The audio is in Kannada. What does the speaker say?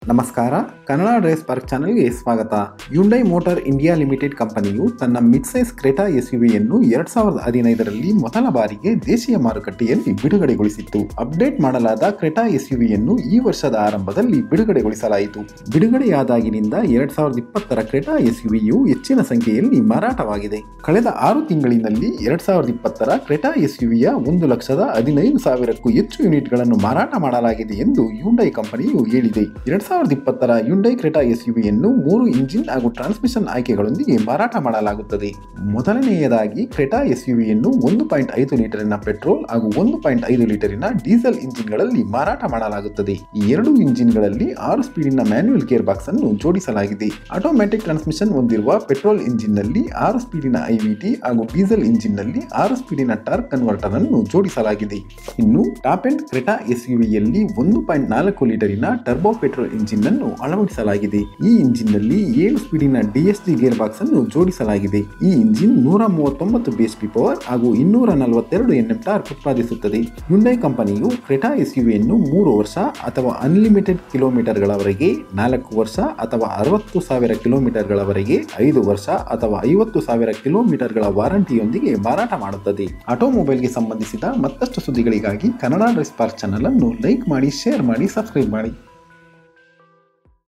ನಮಸ್ಕಾರ ಕನ್ನಡ ಡ್ರೈವ್ ಸ್ಪಾರ್ಕ್ ಚಾನೆಲ್ಗೆ ಸ್ವಾಗತ ಯುಂಡೈ ಮೋಟಾರ್ ಇಂಡಿಯಾ ಲಿಮಿಟೆಡ್ ಕಂಪನಿಯು ತನ್ನ ಮಿಡ್ ಸೈಜ್ ಕ್ರೆಟಾ ಎಸ್ಯುವಿಯನ್ನು ಎರಡ್ ಸಾವಿರದ ಹದಿನೈದರಲ್ಲಿ ಮೊದಲ ಬಾರಿಗೆ ದೇಶೀಯ ಮಾರುಕಟ್ಟೆಯಲ್ಲಿ ಬಿಡುಗಡೆಗೊಳಿಸಿತ್ತು ಅಪ್ಡೇಟ್ ಮಾಡಲಾದ ಕ್ರೆಟಾ ಎಸ್ಯುವಿಯನ್ನು ಈ ವರ್ಷದ ಆರಂಭದಲ್ಲಿ ಬಿಡುಗಡೆಗೊಳಿಸಲಾಯಿತು ಬಿಡುಗಡೆಯಾದಾಗಿನಿಂದ ಎರಡ್ ಸಾವಿರದ ಇಪ್ಪತ್ತರ ಕ್ರೆಟಾ ಎಸ್ಯುವಿಯು ಹೆಚ್ಚಿನ ಸಂಖ್ಯೆಯಲ್ಲಿ ಮಾರಾಟವಾಗಿದೆ ಕಳೆದ ಆರು ತಿಂಗಳಿನಲ್ಲಿ ಎರಡ್ ಸಾವಿರದ ಇಪ್ಪತ್ತರ ಕ್ರೆಟಾ ಎಸ್ಯುವಿಯ ಒಂದು ಲಕ್ಷದ ಹದಿನೈದು ಸಾವಿರಕ್ಕೂ ಹೆಚ್ಚು ಯೂನಿಟ್ಗಳನ್ನು ಮಾರಾಟ ಮಾಡಲಾಗಿದೆ ಎಂದು ಯುಂಡೈ ಕಂಪನಿಯು ಹೇಳಿದೆ ಎರಡ್ ಸಾವಿರದ ಇಪ್ಪತ್ತರ ಯುಂಡೈ ಕ್ರೆಟಾ ಎಸ್ಯುವಿಯನ್ನು ಮೂರು ಇಂಜಿನ್ ಹಾಗೂ ಟ್ರಾನ್ಸ್ಮಿಷನ್ ಆಯ್ಕೆಗಳೊಂದಿಗೆ ಮಾರಾಟ ಮಾಡಲಾಗುತ್ತದೆ ಮೊದಲನೆಯದಾಗಿ ಕ್ರೆಟಾ ಎಸ್ಯುವಿಯನ್ನು ಒಂದು ಪಾಯಿಂಟ್ ಐದು ಲೀಟರಿನ ಪೆಟ್ರೋಲ್ ಹಾಗೂ ಒಂದು ಪಾಯಿಂಟ್ ಐದು ಲೀಟರಿನ ಡೀಸೆಲ್ ಇಂಜಿನ್ಗಳಲ್ಲಿ ಮಾರಾಟ ಮಾಡಲಾಗುತ್ತದೆ ಈ ಎರಡು ಇಂಜಿನ್ಗಳಲ್ಲಿ ಆರು ಸ್ಪೀಡಿನ ಮ್ಯಾನ್ಯುಯಲ್ ಗೇರ್ ಬಾಕ್ಸ್ ಅನ್ನು ಜೋಡಿಸಲಾಗಿದೆ ಆಟೋಮ್ಯಾಟಿಕ್ ಟ್ರಾನ್ಸ್ಮಿಷನ್ ಹೊಂದಿರುವ ಪೆಟ್ರೋಲ್ ಇಂಜಿನ್ನಲ್ಲಿ ಆರು ಸ್ಪೀಡಿನ ಐವಿಟಿ ಹಾಗೂ ಡೀಸೆಲ್ ಇಂಜಿನ್ನಲ್ಲಿ ಆರು ಸ್ಪೀಡಿನ ಟಾರ್ಕ್ ಕನ್ವರ್ಟರ್ ಅನ್ನು ಜೋಡಿಸಲಾಗಿದೆ ಇನ್ನು ಟಾಪ್ ಎಂಡ್ ಕ್ರೆಟಾ ಎಸ್ಯುವಿಯಲ್ಲಿ ಒಂದು ಪಾಯಿಂಟ್ ನಾಲ್ಕು ಲೀಟರಿನ ಟರ್ಬೋ ಪೆಟ್ರೋಲ್ ಇಂಜಿನ್ ಅನ್ನು ಅಳವಡಿಸಲಾಗಿದೆ ಈ ಇಂಜಿನ್ ನಲ್ಲಿ ಏಳು ಸ್ಪೀಡಿನ ಡಿಎಸ್ಡಿ ಗೇರ್ ಬಾಕ್ಸ್ ಅನ್ನು ಜೋಡಿಸಲಾಗಿದೆ ಈ ಇಂಜಿನ್ ನೂರ ಮೂವತ್ತೊಂಬತ್ತು ಬಿಎಸ್ಪಿ ಪವರ್ ಹಾಗೂ ಇನ್ನೂರ ನಲವತ್ತೆರಡು ಎನ್ಎಂ ಟಾರ್ಕ್ ಉತ್ಪಾದಿಸುತ್ತದೆ ಹುಂಡೈ ಕಂಪನಿಯು ಕ್ರೆಟಾ ಎಸ್ಯುವಿಯನ್ನು ಮೂರು ವರ್ಷ ಅಥವಾ ಅನ್ಲಿಮಿಟೆಡ್ ಕಿಲೋಮೀಟರ್ಗಳವರೆಗೆ ನಾಲ್ಕು ವರ್ಷ ಅಥವಾ ಅರವತ್ತು ಸಾವಿರ ಕಿಲೋಮೀಟರ್ಗಳವರೆಗೆ ಐದು ವರ್ಷ ಅಥವಾ ಐವತ್ತು ಸಾವಿರ ಕಿಲೋಮೀಟರ್ಗಳ ವಾರಂಟಿಯೊಂದಿಗೆ ಮಾರಾಟ ಮಾಡುತ್ತದೆ ಆಟೋಮೊಬೈಲ್ಗೆ ಸಂಬಂಧಿಸಿದ ಮತ್ತಷ್ಟು ಸುದ್ದಿಗಳಿಗಾಗಿ ಕನ್ನಡ ಡ್ರೆಸ್ ಪಾರ್ಕ್ ಚಾನಲ್ ಅನ್ನು ಲೈಕ್ ಮಾಡಿ ಶೇರ್ ಮಾಡಿ ಸಬ್ಸ್ಕ್ರೈಬ್ ಮಾಡಿ